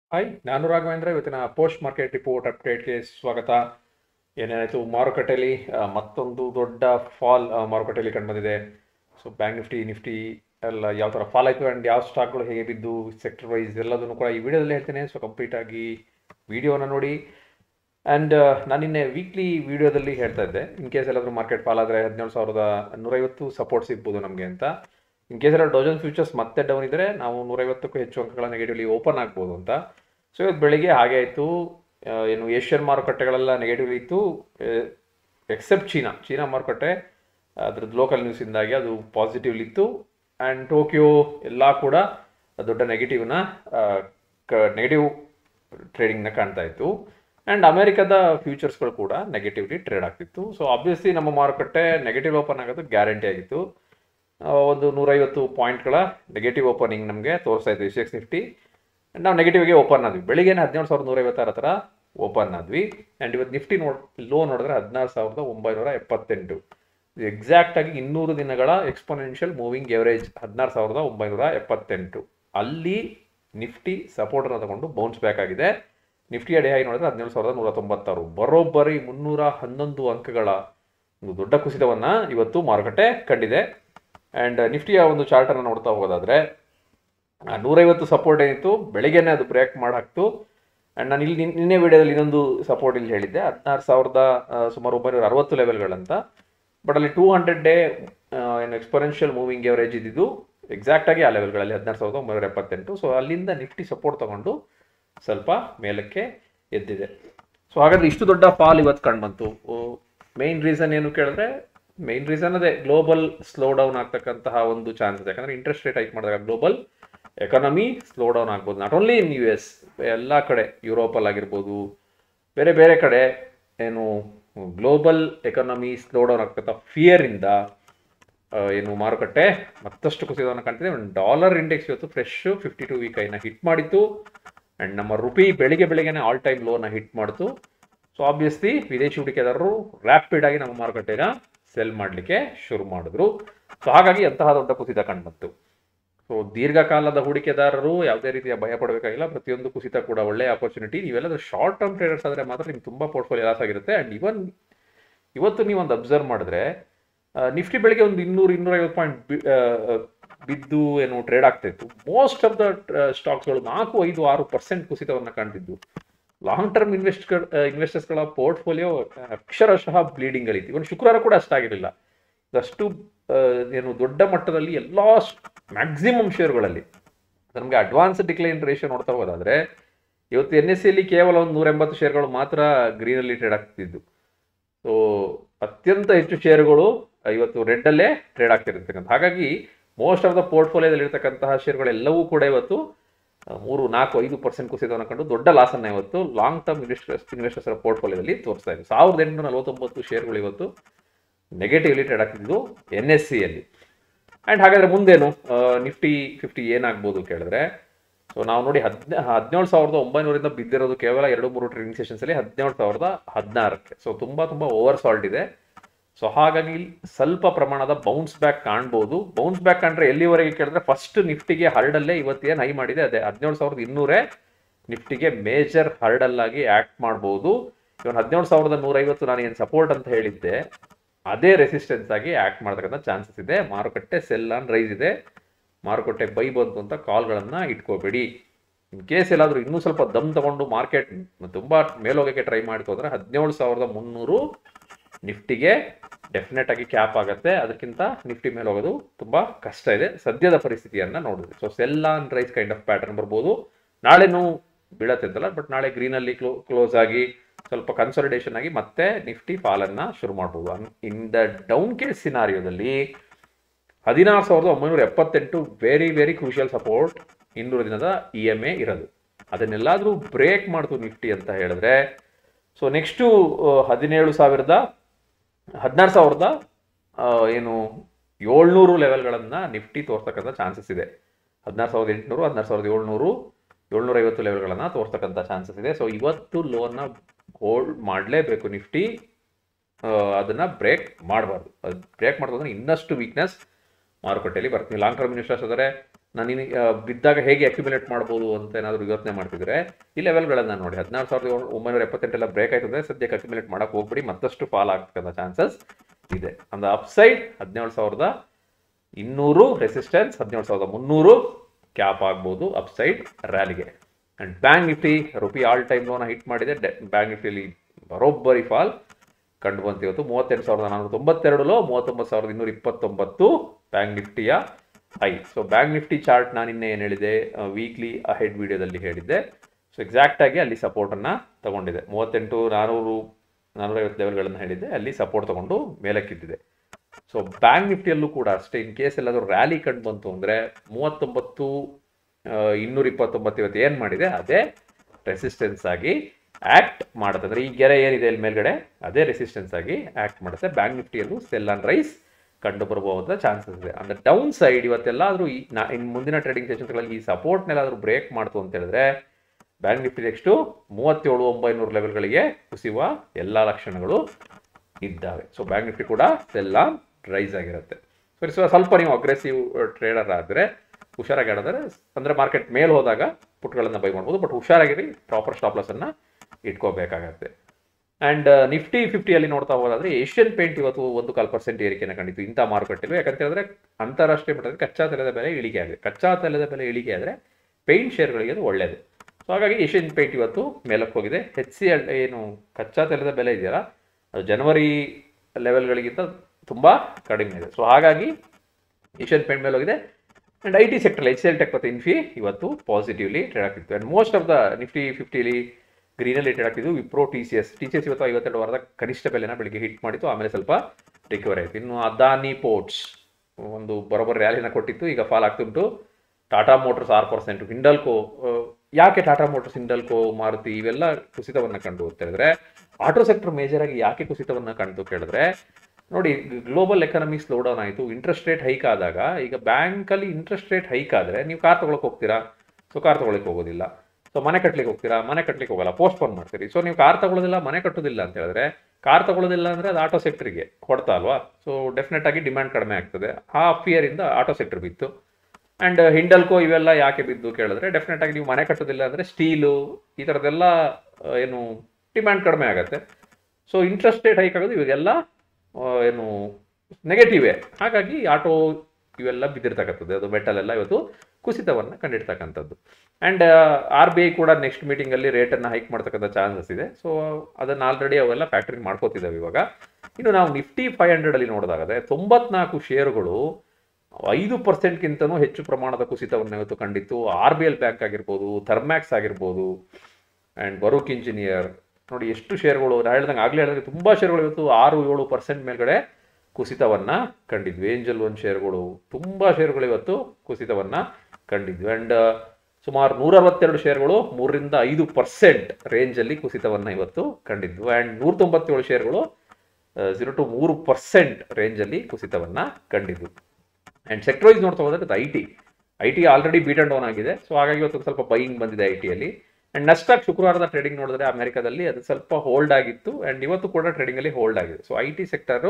hi ನಾನು ರಾಘವೇಂದ್ರ ಇವತ್ತಿನ post market report ಅಪ್ಡೇಟ್ಗೆ ಸ್ವಾಗತ ಏನೇನಾಯಿತು ಮಾರುಕಟ್ಟೆಯಲ್ಲಿ ಆ, ಮತ್ತೊಂದು ದೊಡ್ಡ ಫಾಲ್ ಮಾರುಕಟ್ಟೆಯಲ್ಲಿ ಕಂಡುಬಂದಿದೆ ಸೊ ಬ್ಯಾಂಕ್ ನಿಫ್ಟಿ ನಿಫ್ಟಿ ಎಲ್ಲ ಯಾವ ಥರ ಫಾಲ್ ಆಯಿತು ಆ್ಯಂಡ್ ಯಾವ ಸ್ಟಾಕ್ಗಳು ಹೇಗೆ ಬಿದ್ದು ಸೆಕ್ಟರ್ ವೈಸ್ ಎಲ್ಲದನ್ನು ಕೂಡ ಈ ವಿಡಿಯೋದಲ್ಲಿ ಹೇಳ್ತೇನೆ ಸೊ ಕಂಪ್ಲೀಟಾಗಿ ವಿಡಿಯೋನ ನೋಡಿ ಆ್ಯಂಡ್ ನಾನು ನಿನ್ನೆ ವೀಕ್ಲಿ ವಿಡಿಯೋದಲ್ಲಿ ಹೇಳ್ತಾ ಇದ್ದೆ ಇನ್ ಕೇಸ್ ಎಲ್ಲಾದರೂ ಮಾರ್ಕೆಟ್ ಫಾಲ್ ಆದರೆ ಹದಿನೇಳು ಸಾವಿರದ ನೂರೈವತ್ತು ಸಪೋರ್ಟ್ ಸಿಗ್ಬೋದು ನಮಗೆ ಅಂತ ಇನ್ ಕೇಸ್ ಎಲ್ಲ ಡೋಜನ್ ಫ್ಯೂಚರ್ಸ್ ಮತ್ತೆ ಡೌನ್ ಇದ್ದರೆ ನಾವು ನೂರೈವತ್ತಕ್ಕೂ ಹೆಚ್ಚು ಅಂಕಗಳ ನೆಗೆಟಿವ್ಲಿ ಓಪನ್ ಆಗ್ಬೋದು ಅಂತ ಸೊ ಇವತ್ತು ಬೆಳಿಗ್ಗೆ ಹಾಗೆ ಆಯಿತು ಏನು ಏಷ್ಯನ್ ಮಾರುಕಟ್ಟೆಗಳೆಲ್ಲ ನೆಗೆಟಿವ್ ಇತ್ತು ಎಕ್ಸೆಪ್ಟ್ ಚೀನಾ ಚೀನಾ ಮಾರುಕಟ್ಟೆ ಅದ್ರದ್ದು ಲೋಕಲ್ ನ್ಯೂಸಿಂದಾಗಿ ಅದು ಪಾಸಿಟಿವ್ ಇತ್ತು ಆ್ಯಂಡ್ ಟೋಕಿಯೋ ಎಲ್ಲ ಕೂಡ ದೊಡ್ಡ ನೆಗೆಟಿವ್ನ ನೆಗೆಟಿವ್ ಟ್ರೇಡಿಂಗ್ನ ಕಾಣ್ತಾ ಇತ್ತು ಆ್ಯಂಡ್ ಅಮೆರಿಕದ ಫ್ಯೂಚರ್ಸ್ಗಳು ಕೂಡ ನೆಗೆಟಿವ್ಲಿ ಟ್ರೇಡ್ ಆಗ್ತಿತ್ತು ಸೊ ಆಬ್ವಿಯಸ್ಲಿ ನಮ್ಮ ಮಾರುಕಟ್ಟೆ ನೆಗೆಟಿವ್ ಓಪನ್ ಆಗೋದು ಗ್ಯಾರಂಟಿ ಆಗಿತ್ತು ಆ, ಒಂದು ನೂರೈವತ್ತು ಪಾಯಿಂಟ್ಗಳ ನೆಗೆಟಿವ್ ಓಪನಿಂಗ್ ನಮಗೆ ತೋರಿಸ್ತಾ ಇತ್ತು ಎಸ್ ಎಕ್ಸ್ ನಿಫ್ಟಿ ನಾವು ನೆಗೆಟಿವ್ಗೆ ಓಪನ್ ಆದ್ವಿ ಬೆಳಿಗ್ಗೆನೆ ಹದಿನೇಳು ಸಾವಿರದ ನೂರೈವತ್ತಾರ ಹತ್ರ ಓಪನ್ ಆದ್ವಿ ಆ್ಯಂಡ್ ಇವತ್ತು ನಿಫ್ಟಿ ನೋಡ್ ಲೋ ನೋಡಿದ್ರೆ ಹದಿನಾರು ಸಾವಿರದ ಒಂಬೈನೂರ ಎಪ್ಪತ್ತೆಂಟು ಇದು ಎಕ್ಸಾಕ್ಟ್ ಆಗಿ ಇನ್ನೂರು ದಿನಗಳ ಎಕ್ಸ್ಪೊನೆನ್ಷಿಯಲ್ ಮೂವಿಂಗ್ ಎವರೇಜ್ ಹದಿನಾರು ಸಾವಿರದ ಒಂಬೈನೂರ ಎಪ್ಪತ್ತೆಂಟು ಅಲ್ಲಿ ನಿಫ್ಟಿ ಸಪೋರ್ಟನ್ನು ತಗೊಂಡು ಬೌನ್ಸ್ ಬ್ಯಾಕ್ ಆಗಿದೆ ನಿಫ್ಟಿಯ ಡೇ ಹೈ ನೋಡಿದ್ರೆ ಹದಿನೇಳು ಸಾವಿರದ ನೂರ ತೊಂಬತ್ತಾರು ಬರೋಬ್ಬರಿ ಮುನ್ನೂರ ಹನ್ನೊಂದು ಅಂಕಗಳ ಒಂದು ದೊಡ್ಡ ಕುಸಿತವನ್ನು ಇವತ್ತು ಮಾರುಕಟ್ಟೆ ಕಂಡಿದೆ ಆ್ಯಂಡ್ ನಿಫ್ಟಿಯ ಒಂದು ಚಾರ್ಟನ್ನು ನೋಡ್ತಾ ಹೋಗೋದಾದ್ರೆ ಆ ನೂರೈವತ್ತು ಸಪೋರ್ಟ್ ಏನಿತ್ತು ಬೆಳಿಗ್ಗೆನೆ ಅದು ಬ್ರೇಕ್ ಮಾಡಾಕ್ತು ಆ್ಯಂಡ್ ನಾನು ಇಲ್ಲಿ ನಿನ್- ನಿನ್ನೆ ವಿಡಿಯೋದಲ್ಲಿ ಇನ್ನೊಂದು ಸಪೋರ್ಟ್ ಇಲ್ಲಿ ಹೇಳಿದ್ದೆ ಹದಿನಾರು ಸಾವಿರದ ಆ, ಸುಮಾರು ಒಂಬೈನೂರ ಅರವತ್ತು ಲೆವೆಲ್ಗಳಂತ ಬಟ್ ಅಲ್ಲಿ ಟೂ ಹಂಡ್ರೆಡ್ ಡೇ ಏನು ಎಕ್ಸ್ಪೊನೆನ್ಷಿಯಲ್ ಮೂವಿಂಗ್ ಎವರೇಜ್ ಇದ್ದಿದ್ದು ಎಕ್ಸಾಕ್ಟ್ ಆಗಿ ಆ ಲೆವೆಲ್ಗಳಲ್ಲಿ ಹದಿನಾರು ಸಾವಿರದ ಒಂಬೈನೂರ ಎಪ್ಪತ್ತೆಂಟು ಸೊ ಅಲ್ಲಿಂದ ನಿಫ್ಟಿ ಸಪೋರ್ಟ್ ತಗೊಂಡು ಸ್ವಲ್ಪ ಮೇಲಕ್ಕೆ ಎದ್ದಿದೆ ಸೊ ಹಾಗಾದ್ರೆ ಇಷ್ಟು ದೊಡ್ಡ ಫಾಲ್ ಇವತ್ತು ಕಂಡುಬಂತು ಮೇನ್ ರೀಸನ್ ಏನು ಕೇಳಿದ್ರೆ ಮೇನ್ ರೀಸನ್ ಅದೇ ಗ್ಲೋಬಲ್ ಸ್ಲೋ ಡೌನ್ ಆಗ್ತಕ್ಕಂತಹ ಒಂದು ಚಾನ್ಸಸ್ ಯಾಕಂದ್ರೆ ಇಂಟ್ರೆಸ್ಟ್ ರೇಟ್ ಹೈಕ್ ಮಾಡಿದಾಗ ಗ್ಲೋಬಲ್ ಎಕಾನಮಿ ಸ್ಲೋ ಡೌನ್ ಆಗ್ಬೋದು not only in U S ಎಲ್ಲ ಕಡೆ ಯುರೋಪಲ್ಲಿ ಆಗಿರ್ಬೋದು ಬೇರೆ ಬೇರೆ ಕಡೆ ಏನು ಗ್ಲೋಬಲ್ ಎಕಾನಮಿ ಸ್ಲೋ ಡೌನ್ ಆಗ್ತಕ್ಕಂಥ ಫಿಯರಿಂದ ಏನು ಮಾರುಕಟ್ಟೆ ಮತ್ತಷ್ಟು ಕುಸಿತವನ್ನು ಕಾಣ್ತಿದೆ ಡಾಲರ್ ಇಂಡೆಕ್ಸ್ ಇವತ್ತು ಫ್ರೆಶ್ ಫಿಫ್ಟಿ ಟು ವೀಕ್ ಐನ ಹಿಟ್ ಮಾಡಿತ್ತು ಆ್ಯಂಡ್ ನಮ್ಮ ರುಪಿ ಬೆಳಿಗ್ಗೆ ಬೆಳಿಗ್ಗೆನೆ ಆಲ್ ಟೈಮ್ ಲೋನ ಹಿಟ್ ಮಾಡ್ತು ಸೊ ಆಬ್ವಿಯಸ್ಲಿ ವಿದೇಶಿ ಹೂಡಿಕೆದಾರರು ರ್ಯಾಪಿಡ್ ಆಗಿ ನಮ್ಮ ಮಾರುಕಟ್ಟೆನ ಸೆಲ್ ಮಾಡಲಿಕ್ಕೆ ಶುರು ಮಾಡಿದ್ರು ಸೊ ಹಾಗಾಗಿ ಅಂತಹ ದೊಡ್ಡ ಕುಸಿತ ಕಂಡುಬಂತು ಸೊ ದೀರ್ಘಕಾಲದ ಹೂಡಿಕೆದಾರರು ಯಾವುದೇ ರೀತಿಯ ಭಯ ಪಡಬೇಕಾಗಿಲ್ಲ ಪ್ರತಿಯೊಂದು ಕುಸಿತ ಕೂಡ ಒಳ್ಳೆಯ ಆಪರ್ಚುನಿಟಿ ನೀವೆಲ್ಲರೂ ಶಾರ್ಟ್ ಟರ್ಮ್ ಟ್ರೇಡರ್ಸ್ ಆದರೆ ಮಾತ್ರ ನಿಮ್ಗೆ ತುಂಬ ಪೋರ್ಟ್ಫೋಲಿಯೋ ಲಾಸ್ ಆಗಿರುತ್ತೆ ಆ್ಯಂಡ್ ಇವನ್ ಇವತ್ತು ನೀವು ಒಂದು ಅಬ್ಸರ್ವ್ ಮಾಡಿದ್ರೆ ಆ, ನಿಫ್ಟಿ ಬೆಳಿಗ್ಗೆ ಒಂದು ಇನ್ನೂರು ಇನ್ನೂರೈವತ್ತು ಪಾಯಿಂಟ್ ಬಿದ್ದು ಏನು ಟ್ರೇಡ್ ಆಗ್ತಾ ಇತ್ತು ಮೋಸ್ಟ್ ಆಫ್ ದ ಸ್ಟಾಕ್ಸ್ಗಳು ನಾಲ್ಕು ಐದು ಆರು ಪರ್ಸೆಂಟ್ ಕುಸಿತವನ್ನು ಕಾಣ್ತಿದ್ದು ಲಾಂಗ್ ಟರ್ಮ್ ಇನ್ವೆಸ್ಟ್ ಇನ್ವೆಸ್ಟರ್ಸ್ಗಳ ಪೋರ್ಟ್ಫೋಲಿಯೋ ಅಕ್ಷರಶಃ ಬ್ಲೀಡಿಂಗ್ ಅಲ್ಲಿತ್ತು ಇವನ್ ಶುಕ್ರವಾರ ಕೂಡ ಅಷ್ಟಾಗಿರಲಿಲ್ಲ ಅಷ್ಟು ಆ, ಏನು ದೊಡ್ಡ ಮಟ್ಟದಲ್ಲಿ ಎಲ್ಲ ಮ್ಯಾಕ್ಸಿಮಮ್ ಶೇರ್ಗಳಲ್ಲಿ ನಮಗೆ ಅಡ್ವಾನ್ಸ್ ಡಿಕ್ಲೈನ್ ರೇಷಿಯೋ ನೋಡ್ತಾ ಹೋಗೋದಾದ್ರೆ ಇವತ್ತು ಎನ್ ಎಸ್ ಸಿಯಲ್ಲಿ ಕೇವಲ ಒಂದು ನೂರ ಎಂಬತ್ತು ಶೇರ್ಗಳು ಮಾತ್ರ ಗ್ರೀನಲ್ಲಿ ಟ್ರೇಡ್ ಆಗ್ತಿದ್ದು ಸೊ ಅತ್ಯಂತ ಹೆಚ್ಚು ಶೇರುಗಳು ಇವತ್ತು ರೆಡ್ಡಲ್ಲೇ ಟ್ರೇಡ್ ಆಗ್ತಿರ್ತಕ್ಕಂಥ ಹಾಗಾಗಿ ಮೋಸ್ಟ್ ಆಫ್ ದ ಪೋರ್ಟ್ಫೋಲಿಯೋದಲ್ಲಿ ಇರ್ತಕ್ಕಂತಹ ಶೇರುಗಳೆಲ್ಲವೂ ಕೂಡ ಇವತ್ತು ಆ, ಮೂರು ನಾಲ್ಕು ಐದು ಪರ್ಸೆಂಟ್ ಕುಸಿತವನ್ನು ಕಂಡು ದೊಡ್ಡ ಲಾಸನ್ನು ಇವತ್ತು ಲಾಂಗ್ ಟರ್ಮ್ ಇನ್ವೆಸ್ಟರ್ಸ್ ಇನ್ವೆಸ್ಟರ್ಸ್ರ ಪೋರ್ಟ್ಫೋಲಿಯೋದಲ್ಲಿ ತೋರಿಸ್ತಾ ಇದೆ ಸಾವಿರದ ಎಂಟುನೂರ ನಲವತ್ತೊಂಬತ್ತು ಶೇರ್ಗಳು ಇವತ್ತು ನೆಗೆಟಿವ್ಲಿ ಟ್ರೇಡ್ ಆಗ್ತಿದ್ದು ಎನ್ ಎಸ್ ಸಿಯಲ್ಲಿ ಆ್ಯಂಡ್ ಹಾಗಾದ್ರೆ ಮುಂದೇನು ನಿಫ್ಟಿ ಫಿಫ್ಟಿ ಏನಾಗ್ಬೋದು ಕೇಳಿದ್ರೆ ಸೊ ನಾವು ನೋಡಿ ಹದಿನ ಹದಿನೇಳು ಸಾವಿರದ ಒಂಬೈನೂರಿಂದ ಬಿದ್ದಿರೋದು ಕೇವಲ ಎರಡು ಮೂರು ಟ್ರೇಡಿಂಗ್ ಸೆಷನ್ಸಲ್ಲಿ ಹದಿನೇಳು ಸಾವಿರದ ಹದಿನಾರಕ್ಕೆ ಸೊ ತುಂಬ ತುಂಬ ಓವರ್ ಸಾಲ್ಟ್ ಇದೆ ಸೊ ಹಾಗಾಗಿ ಇಲ್ಲಿ ಸ್ವಲ್ಪ ಪ್ರಮಾಣದ ಬೌನ್ಸ್ ಬ್ಯಾಕ್ ಕಾಣ್ಬೋದು ಬೌನ್ಸ್ ಬ್ಯಾಕ್ ಕಂಡ್ರೆ ಎಲ್ಲಿವರೆಗೆ ಕೇಳಿದ್ರೆ ಫಸ್ಟ್ ನಿಫ್ಟಿಗೆ ಹರ್ಡಲ್ಲೇ ಇವತ್ತೇನು ಹೈ ಮಾಡಿದೆ ಅದೇ ಹದಿನೇಳು ಸಾವಿರದ ಇನ್ನೂರೇ ನಿಫ್ಟಿಗೆ ಮೇಜರ್ ಹರ್ಡಲ್ ಆಗಿ ಆಕ್ಟ್ ಮಾಡ್ಬೋದು ಇವನ್ ಹದಿನೇಳು ಸಾವಿರದ ನೂರೈವತ್ತು ನಾನು ಏನು ಸಪೋರ್ಟ್ ಅಂತ ಹೇಳಿದ್ದೆ ಅದೇ ರೆಸಿಸ್ಟೆನ್ಸ್ ಆಗಿ ಆಕ್ಟ್ ಮಾಡ್ತಕ್ಕಂಥ ಚಾನ್ಸಸ್ ಇದೆ ಮಾರುಕಟ್ಟೆ ಸೆಲ್ ಆನ್ ರೈಸ್ ಇದೆ ಮಾರುಕಟ್ಟೆ ಬೈ ಬಂತು ಅಂತ ಕಾಲ್ಗಳನ್ನು ಇಟ್ಕೋಬೇಡಿ ಇನ್ ಕೇಸ್ ಎಲ್ಲಾದರೂ ಇನ್ನೂ ಸ್ವಲ್ಪ ದಮ್ ತಗೊಂಡು ಮಾರ್ಕೆಟ್ ತುಂಬ ಮೇಲೋಗಕ್ಕೆ ಟ್ರೈ ಮಾಡ್ತು ಅಂದರೆ ಹದಿನೇಳು ಸಾವಿರದ ಮುನ್ನೂರು ನಿಫ್ಟಿಗೆ ಡೆಫಿನೆಟ್ ಆಗಿ ಕ್ಯಾಪ್ ಆಗುತ್ತೆ ಅದಕ್ಕಿಂತ ನಿಫ್ಟಿ ಮೇಲೆ ಹೋಗೋದು ತುಂಬ ಕಷ್ಟ ಇದೆ ಸದ್ಯದ ಪರಿಸ್ಥಿತಿಯನ್ನು ನೋಡಿದ್ವಿ so sell on rise kind of pattern ಬರ್ಬೋದು ನಾಳೆನೂ ಬೀಳತ್ತೆ ಅಂತಲ್ಲ ಬಟ್ ನಾಳೆ ಗ್ರೀನಲ್ಲಿ ಕ್ಲೋ ಕ್ಲೋಸ್ ಆಗಿ ಸ್ವಲ್ಪ ಕನ್ಸಾಲಿಡೇಷನ್ ಆಗಿ ಮತ್ತೆ ನಿಫ್ಟಿ ಫಾಲನ್ನು ಶುರು ಮಾಡ್ಬೋದು ಇನ್ ದ ಡೌನ್ ಕೇಸ್ ಸಿನಾರಿಯೋದಲ್ಲಿ ಹದಿನಾರು ಸಾವಿರದ ಒಂಬೈನೂರ ಎಪ್ಪತ್ತೆಂಟು ವೆರಿ ವೆರಿ ಕ್ರೂಷಿಯಲ್ ಸಪೋರ್ಟ್ ಇನ್ನೂರು ದಿನದ ಇ ಎಮ್ ಎ ಇರೋದು ಅದನ್ನೆಲ್ಲಾದರೂ ಬ್ರೇಕ್ ಮಾಡ್ತು ನಿಫ್ಟಿ ಅಂತ ಹೇಳಿದ್ರೆ ಸೊ ನೆಕ್ಸ್ಟು ಹದಿನೇಳು ಸಾವಿರದ ಹದಿನಾರು ಸಾವಿರದ ಆ, ಏನು ಏಳ್ನೂರು ಲೆವೆಲ್ಗಳನ್ನು ನಿಫ್ಟಿ ತೋರ್ತಕ್ಕಂಥ ಚಾನ್ಸಸ್ ಇದೆ ಹದಿನಾರು ಸಾವಿರದ ಎಂಟುನೂರು ಹದಿನಾರು ಸಾವಿರದ ಏಳ್ನೂರು ಏಳ್ನೂರೈವತ್ತು ಲೆವೆಲ್ಗಳನ್ನು ತೋರ್ತಕ್ಕಂಥ ಚಾನ್ಸಸ್ ಇದೆ ಸೊ ಇವತ್ತು ಲೋನ್ನ ಹೋಲ್ಡ್ ಮಾಡಲೇಬೇಕು ನಿಫ್ಟಿ ಆ, ಅದನ್ನ ಬ್ರೇಕ್ ಮಾಡಬಾರ್ದು ಅದು ಬ್ರೇಕ್ ಮಾಡೋದಂದ್ರೆ ಇನ್ನಷ್ಟು ವೀಕ್ನೆಸ್ ಮಾರುಕಟ್ಟೆಯಲ್ಲಿ ಬರ್ತೀವಿ ಲಾಂಗ್ ಟರ್ಮ್ ಇನ್ವೆಸ್ಟರ್ಸ್ ಆದರೆ ನಾನು ಇನ್ನು, ಆ, ಬಿದ್ದಾಗ ಹೇಗೆ ಅಕ್ಯುಮುಲೇಟ್ ಮಾಡ್ಬೋದು ಅಂತ ಏನಾದರೂ ಯೋಚನೆ ಮಾಡ್ತಿದ್ರೆ ಈ ಲೆವೆಲ್ಗಳನ್ನು ನೋಡಿ ಹದಿನಾರು ಸಾವಿರದ ಏಳು- ಒಂಬೈನೂರ ಎಪ್ಪತ್ತೆಂಟೆಲ್ಲ ಬ್ರೇಕ್ ಆಯ್ತದೆ ಸದ್ಯಕ್ಕೆ ಅಕ್ಯುಮುಲೇಟ್ ಮಾಡಕ್ಕೆ ಹೋಗ್ಬಿಡಿ ಮತ್ತಷ್ಟು ಫಾಲ್ ಆಗ್ತಕ್ಕಂಥ ಚಾನ್ಸಸ್ ಇದೆ ಅಂದ್ರೆ ಅಪ್ಸೈಡ್ ಹದಿನೇಳು ಸಾವಿರದ ಇನ್ನೂರು ರೆಸಿಸ್ಟೆನ್ಸ್ ಹದಿನೇಳು ಸಾವಿರದ ಮುನ್ನೂರು ಕ್ಯಾಪ್ ಆಗ್ಬೋದು ಅಪ್ಸೈಡ್ ರ್ಯಾಲಿಗೆ and bank Nifty rupee all time ಲೋನ ಹಿಟ್ ಮಾಡಿದೆ ಬ್ಯಾಂಕ್ ನಿಫ್ಟಿಲಿ ಬರೋಬ್ಬರಿ ಫಾಲ್ ಕಂಡು ಬಂತು ಇವತ್ತು ಮೂವತ್ತೆಂಟು ಸಾವಿರದ ನಾನ್ನೂರ ತೊಂಬತ್ತೆರಡು ಲೋ ಮೂವತ್ತೊಂಬತ್ತು ಸಾವಿರದ ಇನ್ನೂರ ಇಪ್ಪತ್ತೊಂಬತ್ತು ಬ್ಯಾಂಕ್ ನಿಫ್ಟಿಯ high so bank Nifty chart ನಾನು ನಿನ್ನೆ ಏನು ಹೇಳಿದೆ ವೀಕ್ಲಿ ಅಹೆಡ್ ವಿಡಿಯೋದಲ್ಲಿ ಹೇಳಿದ್ದೆ ಸೊ ಎಕ್ಸಾಕ್ಟ್ ಆಗಿ ಅಲ್ಲಿ ಸಪೋರ್ಟ್ ಅನ್ನ ತಗೊಂಡಿದೆ ಮೂವತ್ತೆಂಟು ನಾನೂರು ನಾನೂರೈವತ್ತು ಲೆವೆಲ್ಗಳನ್ನು ಹೇಳಿದ್ದೆ ಅಲ್ಲಿ ಸಪೋರ್ಟ್ ತಗೊಂಡು ಮೇಲಕ್ಕಿದ್ದಿದೆ ಸೊ ಬ್ಯಾಂಕ್ ನಿಫ್ಟಿಯಲ್ಲೂ ಕೂಡ ಅಷ್ಟೇ ಇನ್ ಕೇಸ್ ಎಲ್ಲಾದರೂ ರ್ಯಾಲಿ ಕಂಡು ಬಂತು ಅಂದರೆ ಮೂವತ್ತೊಂಬತ್ತು ಇನ್ನೂರ ಇಪ್ಪತ್ತೊಂಬತ್ತು ಇವತ್ತು ಏನು ಮಾಡಿದೆ ಅದೇ ರೆಸಿಸ್ಟೆನ್ಸ್ ಆಗಿ ಆಕ್ಟ್ ಮಾಡುತ್ತೆ ಅಂದರೆ ಈ ಗೆರೆ ಏನಿದೆ ಇಲ್ಲಿ ಮೇಲ್ಗಡೆ ಅದೇ ರೆಸಿಸ್ಟೆನ್ಸ್ ಆಗಿ ಆಕ್ಟ್ ಮಾಡುತ್ತೆ ಬ್ಯಾಂಕ್ ನಿಫ್ಟಿಯಲ್ಲೂ ಸೆಲ್ ಆನ್ ರೈಸ್ ಕಂಡು ಬರಬಹುದಾದ ಚಾನ್ಸಸ್ ಇದೆ ಅಂದರೆ ಡೌನ್ ಸೈಡ್ ಇವತ್ತೆಲ್ಲಾದರೂ ಈ ನಾ ಇನ್ನು ಮುಂದಿನ ಟ್ರೇಡಿಂಗ್ ಸೆಷನ್ಸ್ಗಳಲ್ಲಿ ಈ ಸಪೋರ್ಟ್ನೆಲ್ಲಾದರೂ ಬ್ರೇಕ್ ಮಾಡ್ತು ಅಂತ ಹೇಳಿದ್ರೆ ಬ್ಯಾಂಕ್ ನಿಫ್ಟಿ ನೆಕ್ಸ್ಟು ಮೂವತ್ತೇಳು ಒಂಬೈನೂರು ಲೆವೆಲ್ಗಳಿಗೆ ಕುಸಿಯುವ ಎಲ್ಲ ಲಕ್ಷಣಗಳು ಇದ್ದಾವೆ ಸೊ ಬ್ಯಾಂಕ್ ನಿಫ್ಟಿ ಕೂಡ ಸೆಲ್ಲ ರೈಸ್ ಆಗಿರುತ್ತೆ ಸೊ ಸೊ ಸ್ವಲ್ಪ ನೀವು ಅಗ್ರೆಸಿವ್ ಟ್ರೇಡರ್ ಆದರೆ ಹುಷಾರಾಗಿ ಆಡಿದ್ರೆ ಅಂದರೆ ಮಾರ್ಕೆಟ್ ಮೇಲೆ ಹೋದಾಗ ಪುಟ್ಗಳನ್ನು ಬೈ ಮಾಡ್ಬೋದು ಬಟ್ ಹುಷಾರಾಗಿರಿ ಪ್ರಾಪರ್ ಸ್ಟಾಪ್ ಲಾಸನ್ನು ಇಟ್ಕೋಬೇಕಾಗತ್ತೆ ಆ್ಯಂಡ್ ನಿಫ್ಟಿ ಫಿಫ್ಟಿಯಲ್ಲಿ ನೋಡ್ತಾ ಹೋದಾದ್ರೆ ಏಷ್ಯನ್ ಪೇಂಟ್ ಇವತ್ತು ಒಂದು ಕಾಲು ಪರ್ಸೆಂಟ್ ಏರಿಕೆಯನ್ನು ಕಂಡಿತು ಇಂಥ ಮಾರುಕಟ್ಟೆಯಲ್ಲಿ ಯಾಕಂತ ಹೇಳಿದ್ರೆ ಅಂತಾರಾಷ್ಟ್ರೀಯ ಮಟ್ಟದಲ್ಲಿ ಕಚ್ಚಾ ತೈಲದ ಬೆಲೆ ಇಳಿಕೆ ಆಗಿದೆ ಕಚ್ಚಾ ತೈಲದ ಬೆಲೆ ಇಳಿಕೆ ಆದರೆ ಪೇಂಟ್ ಶೇರ್ಗಳಿಗೆ ಅದು ಒಳ್ಳೆಯದು ಸೊ ಹಾಗಾಗಿ ಏಷ್ಯನ್ ಪೇಂಟ್ ಇವತ್ತು ಮೇಲಕ್ಕೆ ಹೋಗಿದೆ ಹೆಚ್ ಸಿ ಎಲ್ ಏನು ಕಚ್ಚಾ ತೈಲದ ಬೆಲೆ ಇದೆಯಲ್ಲ ಅದು ಜನವರಿ ಲೆವೆಲ್ಗಳಿಗಿಂತ ತುಂಬ ಕಡಿಮೆ ಇದೆ ಸೊ ಹಾಗಾಗಿ ಏಷ್ಯನ್ ಪೇಂಟ್ ಮೇಲೆ ಹೋಗಿದೆ and I T sector H L Tech ಮತ್ತು ಇನ್ಫಿ ಇವತ್ತು ಪಾಸಿಟಿವ್ಲಿ ಟ್ರೇಡ್ ಆಗ್ತಿತ್ತು and most of the Nifty ಫಿಫ್ಟಿಲಿ ಗ್ರೀನಲ್ಲಿ ಟ್ರೇಡ್ ಆಗ್ತಿದ್ದು ವಿಪ್ರೋ ಟಿ ಸಿ ಎಸ್ ಟಿ ಸಿ ಎಸ್ ಇವತ್ತು ಐವತ್ತೆರಡು ವಾರದ ಕನಿಷ್ಠ ಬೆಲೆನ ಬೆಳಿಗ್ಗೆ ಹಿಟ್ ಮಾಡಿತ್ತು ಆಮೇಲೆ ಸ್ವಲ್ಪ ರಿಕವರಿ ಆಯಿತು ಇನ್ನು ಅದಾನಿ ಪೋರ್ಟ್ಸ್ ಒಂದು ಬರೋಬ್ಬರಿ ರ್ಯಾಲಿನ ಕೊಟ್ಟಿತ್ತು ಈಗ ಫಾಲ್ ಆಗ್ತುಂಟು ಟಾಟಾ ಮೋಟರ್ಸ್ ಆರು ಪರ್ಸೆಂಟ್ ಹಿಂಡಲ್ಕೋ ಆ, ಯಾಕೆ ಟಾಟಾ ಮೋಟರ್ಸ್ ಹಿಂಡಲ್ಕೋ ಮಾರುತಿ ಇವೆಲ್ಲ ಕುಸಿತವನ್ನು ಕಂಡು ಅಂತ ಹೇಳಿದ್ರೆ ಆಟೋ ಸೆಕ್ಟರ್ ಮೇಜರ್ ಆಗಿ ಯಾಕೆ ಕುಸಿತವನ್ನು ಕಂಡು ಕೇಳಿದ್ರೆ ನೋಡಿ ಗ್ಲೋಬಲ್ ಎಕಾನಮಿ ಸ್ಲೋ ಡೌನ್ ಆಯಿತು ಇಂಟ್ರೆಸ್ಟ್ ರೇಟ್ ಹೈಕ್ ಆದಾಗ ಈಗ ಬ್ಯಾಂಕಲ್ಲಿ ಇಂಟ್ರೆಸ್ಟ್ ರೇಟ್ ಹೈಕ್ ಆದರೆ ನೀವು ಕಾರ್ ತೊಗೊಳಕ್ಕೆ ಹೋಗ್ತೀರಾ ಸೊ ಕಾರ್ ತೊಗೊಳಕ್ಕೆ ಹೋಗೋದಿಲ್ಲ ಸೊ ಮನೆ ಕಟ್ಲಿಕ್ಕೆ ಹೋಗ್ತೀರಾ ಮನೆ ಕಟ್ಲಿಕ್ಕೆ ಹೋಗಲ್ಲ ಪೋಸ್ಟ್ಪೋನ್ ಮಾಡ್ತೀರಿ ಸೊ ನೀವು ಕಾರ್ ತಗೊಳ್ಳೋದಿಲ್ಲ ಮನೆ ಕಟ್ಟೋದಿಲ್ಲ ಅಂತ ಹೇಳಿದ್ರೆ ಕಾರ್ ತಗೊಳ್ಳೋದಿಲ್ಲ ಅಂದರೆ ಅದು ಆಟೋ ಸೆಕ್ಟರ್ಗೆ ಹೊಡ್ತಾ ಅಲ್ವಾ ಸೊ ಡೆಫಿನೆಟ್ ಆಗಿ ಡಿಮ್ಯಾಂಡ್ ಕಡಿಮೆ ಆಗ್ತದೆ ಆ ಫಿಯರಿಂದ ಆಟೋ ಸೆಕ್ಟರ್ ಬಿತ್ತು ಆ್ಯಂಡ್ ಹಿಂಡಲ್ಕೋ ಇವೆಲ್ಲ ಯಾಕೆ ಬಿದ್ದು ಕೇಳಿದ್ರೆ ಡೆಫಿನೆಟ್ ಆಗಿ ನೀವು ಮನೆ ಕಟ್ಟೋದಿಲ್ಲ ಅಂದರೆ ಸ್ಟೀಲು ಈ ಥರದ್ದೆಲ್ಲ ಆ, ಏನು ಡಿಮ್ಯಾಂಡ್ ಕಡಿಮೆ ಆಗುತ್ತೆ ಸೊ ಇಂಟ್ರೆಸ್ಟ್ ರೇಟ್ ಹೈಕ್ ಆಗೋದು ಇವೆಲ್ಲ ಆ, ಏನು ನೆಗೆಟಿವೇ ಹಾಗಾಗಿ ಆಟೋ ಇವೆಲ್ಲ ಬಿದ್ದಿರ್ತಕ್ಕಂಥದ್ದು ಅದು ಮೆಟಲ್ ಎಲ್ಲ ಇವತ್ತು ಕುಸಿತವನ್ನು ಕಂಡಿಡ್ತಕ್ಕಂಥದ್ದು ಆ್ಯಂಡ್ ಆರ್ ಬಿ ಐ ಕೂಡ ನೆಕ್ಸ್ಟ್ ಮೀಟಿಂಗಲ್ಲಿ ರೇಟನ್ನು ಹೈಕ್ ಮಾಡ್ತಕ್ಕಂಥ ಚಾನ್ಸಸ್ ಇದೆ ಸೊ ಅದನ್ನು ಆಲ್ರೆಡಿ ಅವೆಲ್ಲ ಫ್ಯಾಕ್ಟ್ರಿ ಮಾಡ್ಕೋತಿದ್ದಾವೆ ಇವಾಗ ಇನ್ನು ನಾವು ನಿಫ್ಟಿ ಫೈವ್ ಹಂಡ್ರೆಡಲ್ಲಿ ನೋಡಿದಾಗದೆ ತೊಂಬತ್ನಾಲ್ಕು ಷೇರುಗಳು ಐದು ಪರ್ಸೆಂಟ್ಗಿಂತನೂ ಹೆಚ್ಚು ಪ್ರಮಾಣದ ಕುಸಿತವನ್ನು ಇವತ್ತು ಕಂಡಿತ್ತು ಆರ್ ಬಿ ಎಲ್ ಬ್ಯಾಂಕ್ ಆಗಿರ್ಬೋದು ಥರ್ಮ್ಯಾಕ್ಸ್ ಆಗಿರ್ಬೋದು ಆ್ಯಂಡ್ ಬರೂಕ್ ಇಂಜಿನಿಯರ್ ನೋಡಿ ಎಷ್ಟು ಷೇರುಗಳು ನಾ ಹೇಳ್ದಂಗೆ ಆಗಲೇ ಹೇಳಿದ್ರೆ ತುಂಬ ಷೇರುಗಳು ಇವತ್ತು ಆರು ಏಳು ಪರ್ಸೆಂಟ್ ಮೇಲ್ಗಡೆ ಕುಸಿತವನ್ನು ಕಂಡಿದ್ವಿ ಏಂಜಲ್ ಒನ್ ಷೇರುಗಳು ತುಂಬ ಷೇರುಗಳು ಇವತ್ತು ಕುಸಿತವನ್ನು ಕಂಡಿದ್ವಿ ಆ್ಯಂಡ್ ಸುಮಾರು ನೂರ ಅರವತ್ತೆರಡು ಷೇರುಗಳು ಮೂರರಿಂದ ಐದು ಪರ್ಸೆಂಟ್ ರೇಂಜಲ್ಲಿ ಕುಸಿತವನ್ನು ಇವತ್ತು ಕಂಡಿದ್ವು ಆ್ಯಂಡ್ ನೂರ ತೊಂಬತ್ತೇಳು ಷೇರುಗಳು ಝೀರೋ ಟು ಮೂರು ಪರ್ಸೆಂಟ್ ರೇಂಜಲ್ಲಿ ಕುಸಿತವನ್ನು ಕಂಡಿದ್ವು ಆ್ಯಂಡ್ ಸೆಕ್ಟರ್ ವೈಸ್ ನೋಡ್ತಾ ಹೋದ್ರೆ I T I T already beaten down ಆಗಿದೆ ಸೊ ಹಾಗಾಗಿ ಇವತ್ತು ಸ್ವಲ್ಪ ಬೈಯಿಂಗ್ ಬಂದಿದೆ ಐ ಟಿಯಲ್ಲಿ ಆ್ಯಂಡ್ ನಸ್ಟಾಕ್ ಶುಕ್ರವಾರದ ಟ್ರೇಡಿಂಗ್ ನೋಡಿದ್ರೆ ಅಮೆರಿಕದಲ್ಲಿ ಅದು ಸ್ವಲ್ಪ ಹೋಲ್ಡ್ ಆಗಿತ್ತು ಆ್ಯಂಡ್ ಇವತ್ತು ಕೂಡ ಟ್ರೇಡಿಂಗಲ್ಲಿ ಹೋಲ್ಡ್ ಆಗಿದೆ so I T sector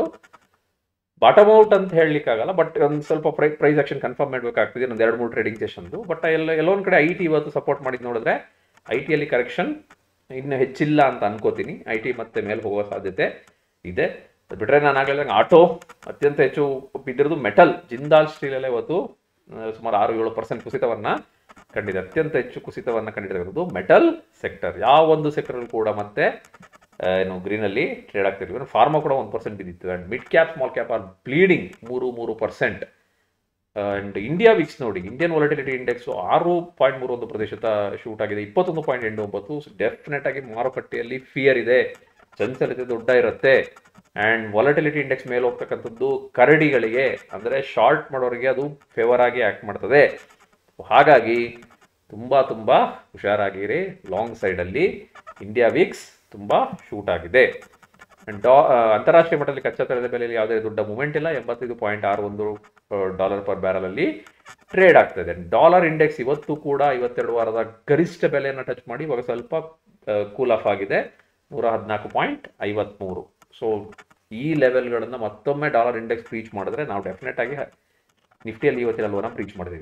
bottom out ಅಂತ ಹೇಳಲಿಕ್ಕಾಗಲ್ಲ ಬಟ್ ಒಂದು ಸ್ವಲ್ಪ ಪ್ರೈ ಪ್ರೈಸ್ ಆಕ್ಷನ್ ಕನ್ಫರ್ಮ್ ಮಾಡಬೇಕಾಗ್ತದೆ ಒಂದು ಎರಡು ಮೂರು ಟ್ರೇಡಿಂಗ್ ಸೆಷನ್ದು ಬಟ್ ಎಲ್ಲ ಎಲ್ಲೊಂದು ಕಡೆ ಐ ಟಿ ಇವತ್ತು ಸಪೋರ್ಟ್ ಮಾಡಿದ್ದು ನೋಡಿದ್ರೆ ಐ ಟಿಯಲ್ಲಿ ಕರೆಕ್ಷನ್ ಇನ್ನು ಹೆಚ್ಚಿಲ್ಲ ಅಂತ ಅನ್ಕೋತೀನಿ ಐ ಟಿ ಮತ್ತೆ ಮೇಲೆ ಹೋಗುವ ಸಾಧ್ಯತೆ ಇದೆ ಅದ್ ಬಿಟ್ರೆ ನಾನು ಆಗಲೇ ಆಟೋ ಅತ್ಯಂತ ಹೆಚ್ಚು ಬಿದ್ದಿರೋದು ಮೆಟಲ್ ಜಿಂದಾಲ್ ಸ್ಟೀಲಲ್ಲೇ ಇವತ್ತು ಆ, ಸುಮಾರು ಆರು ಏಳು ಪರ್ಸೆಂಟ್ ಕುಸಿತವನ್ನ ಕಂಡಿದೆ ಅತ್ಯಂತ ಹೆಚ್ಚು ಕುಸಿತವನ್ನ ಕಂಡಿರೋದು ಮೆಟಲ್ ಸೆಕ್ಟರ್ ಯಾವ ಒಂದು ಸೆಕ್ಟರ್ ಕೂಡ ಮತ್ತೆ ಆ, ಏನು ಗ್ರೀನಲ್ಲಿ ಟ್ರೇಡ್ ಆಗ್ತಿರ್ತೀವಿ ಫಾರ್ಮಾ ಕೂಡ ಒಂದು ಪರ್ಸೆಂಟ್ ಬಿದ್ದಿತ್ತು and mid cap small cap are bleeding ಮೂರು ಮೂರು ಪರ್ಸೆಂಟ್ ಆ್ಯಂಡ್ ಇಂಡಿಯಾ ವಿಕ್ಸ್ ನೋಡಿ ಇಂಡಿಯನ್ ವಾಲಟಿಲಿಟಿ ಇಂಡೆಕ್ಸ್ ಆರು ಪಾಯಿಂಟ್ ಮೂರು ಒಂದು ಪ್ರತಿಶತ ಶೂಟ್ ಆಗಿದೆ ಇಪ್ಪತ್ತೊಂದು ಪಾಯಿಂಟ್ ಎಂಟು ಒಂಬತ್ತು ಡೆಫಿನೆಟ್ ಆಗಿ ಮಾರುಕಟ್ಟೆಯಲ್ಲಿ ಫಿಯರ್ ಇದೆ ಚಂಚಲತೆ ದೊಡ್ಡ ಇರುತ್ತೆ ಆ್ಯಂಡ್ ವಾಲಟಿಲಿಟಿ ಇಂಡೆಕ್ಸ್ ಮೇಲೆ ಹೋಗ್ತಕ್ಕಂಥದ್ದು ಕರಡಿಗಳಿಗೆ ಅಂದರೆ ಶಾರ್ಟ್ ಮಾಡೋರಿಗೆ ಅದು ಫೇವರ್ ಆಗಿ ಆ್ಯಕ್ಟ್ ಮಾಡ್ತದೆ ಹಾಗಾಗಿ ತುಂಬ ತುಂಬ ಹುಷಾರಾಗಿರಿ ಲಾಂಗ್ ಸೈಡಲ್ಲಿ ಇಂಡಿಯಾ ವಿಕ್ಸ್ ತುಂಬ ಶೂಟ್ ಆಗಿದೆ And ಡಾ ಆ, ಅಂತಾರಾಷ್ಟ್ರೀಯ ಮಟ್ಟದಲ್ಲಿ ಕಚ್ಚಾ ತೈಲದ ಬೆಲೆಯಲ್ಲಿ ಯಾವುದೇ ದೊಡ್ಡ ಮೂಮೆಂಟ್ ಇಲ್ಲ ಎಂಬತ್ತೈದು ಪಾಯಿಂಟ್ ಆರು ಒಂದು ಡಾಲರ್ ಪರ್ ಬ್ಯಾರಲಲ್ಲಿ ಟ್ರೇಡ್ ಆಗ್ತದೆ ಡಾಲರ್ ಇಂಡೆಕ್ಸ್ ಇವತ್ತು ಕೂಡ ಐವತ್ತೆರಡು ವಾರದ ಗರಿಷ್ಠ ಬೆಲೆಯನ್ನು ಟಚ್ ಮಾಡಿ ಇವಾಗ ಸ್ವಲ್ಪ ಕೂಲ್ ಆಫ್ ಆಗಿದೆ ನೂರ ಹದಿನಾಲ್ಕು ಪಾಯಿಂಟ್ ಐವತ್ಮೂರು ಸೊ ಈ ಲೆವೆಲ್ಗಳನ್ನು ಮತ್ತೊಮ್ಮೆ ಡಾಲರ್ ಇಂಡೆಕ್ಸ್ ರೀಚ್ ಮಾಡಿದ್ರೆ ನಾವು ಡೆಫಿನೆಟ್ ಆಗಿ ನಿಫ್ಟಿಯಲ್ಲಿ ಇವತ್ತಿನ ಲೋನ ರೀಚ್ ಮಾಡಿದ್ದೀವಿ